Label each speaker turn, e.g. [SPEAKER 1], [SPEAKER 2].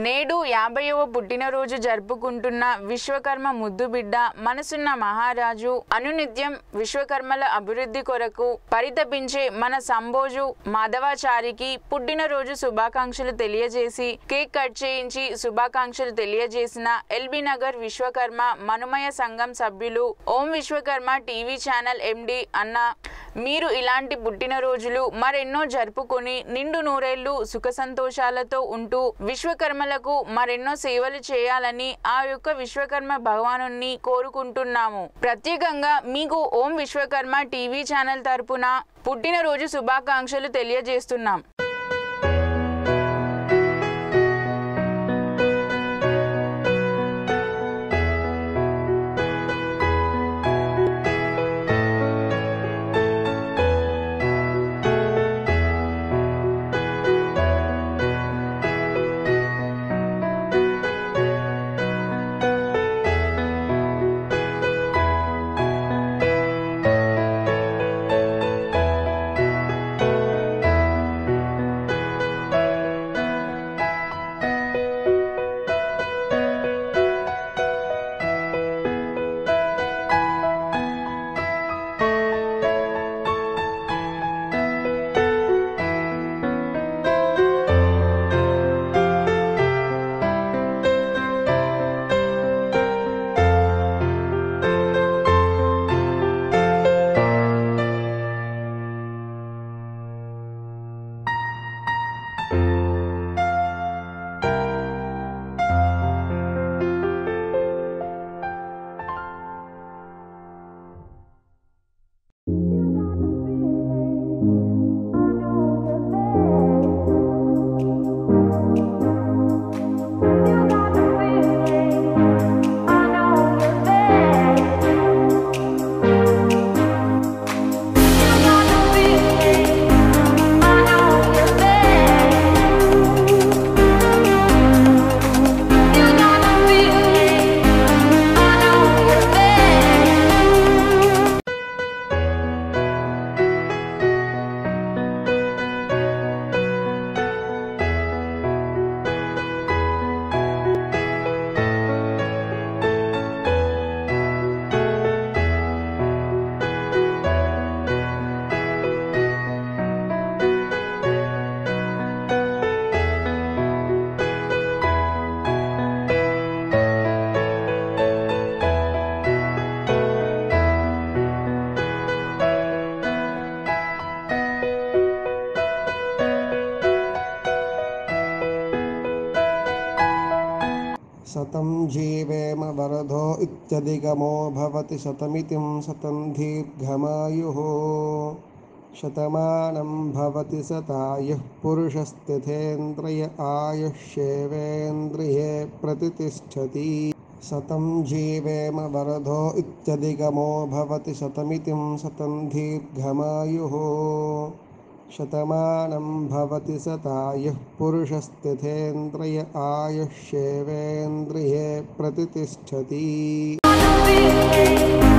[SPEAKER 1] నేడు యాభైవ పుట్టినరోజు జరుపుకుంటున్న విశ్వకర్మ ముద్దుబిడ్డ మనసున్న మహారాజు అనునిత్యం విశ్వకర్మల అభివృద్ధి కొరకు పరితపించే మన సంబోజు మాధవాచారికి పుట్టినరోజు శుభాకాంక్షలు తెలియజేసి కేక్ కట్ చేయించి శుభాకాంక్షలు తెలియజేసిన ఎల్బీ నగర్ విశ్వకర్మ మనుమయ సంఘం సభ్యులు Om Vishwakarma TV channel MD అన్న మీరు ఇలాంటి పుట్టినరోజులు మరెన్నో జరుపుకొని నిండు నూరేళ్లు సుఖ సంతోషాలతో ఉంటూ విశ్వకర్మలకు మరెన్నో సేవలు చేయాలని ఆ యొక్క విశ్వకర్మ భగవాను కోరుకుంటున్నాము ప్రత్యేకంగా మీకు ఓం విశ్వకర్మ టీవీ ఛానల్ తరపున పుట్టినరోజు శుభాకాంక్షలు తెలియజేస్తున్నాం
[SPEAKER 2] शतं जीवेम वरदो इत्यधिगमो भवति शतमितिं शतं दीर्घमायुः शतमानं भवति शतायुः पुरुषस्थितेन्द्रिय आयुष्येवेन्द्रिये प्रतितिष्ठति शतं जीवेम वरदो इत्यधिगमो भवति शतमितिं शतं दीर्घमायुः शतमानं भवति शतायुः पुरुषस्थितेन्द्रिय आयुष्येवेन्द्रिये प्रतितिष्ठति